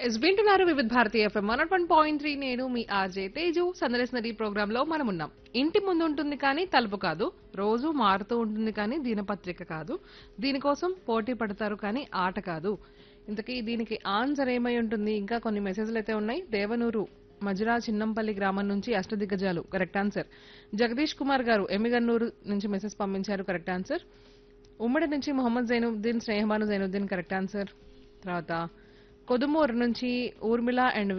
yes వింటున్నారు Vividh Bharati FM one one point three నేను మీ ఆర్జే తేజు సందర్శనరీ ప్రోగ్రామ్ లో మనం ఉన్నాం ఇంటి ముందు ఉంటుంది కానీ తలుపు కాదు రోజు మారుతూ ఉంటుంది కానీ దినపత్రిక కాదు దీనికోసం పోటీ పడతారు కానీ ఆట కాదు ఇంతకీ దీనికి ఆన్సర్ ఏమై ఉంటుంది ఇంకా కొన్ని మెసేజ్లు అయితే ఉన్నాయి దేవనూరు మజురా చిన్నంపల్లి గ్రామం నుంచి అష్టదిగ్గజాలు కరెక్ట్ ఆన్సర్ జగదీష్ కుమార్ గారు ఎమ్మిగన్నూరు నుంచి మెసేజ్ పంపించారు కరెక్ట్ ఆన్సర్ ఉమ్మడి నుంచి మొహమ్మద్ జైనుద్దీన్ స్నేహబాను జైనుద్దీన్ కరెక్ట్ ఆన్సర్ తర్వాత కొదుమూరు నుంచి ఊర్మిళ అండ్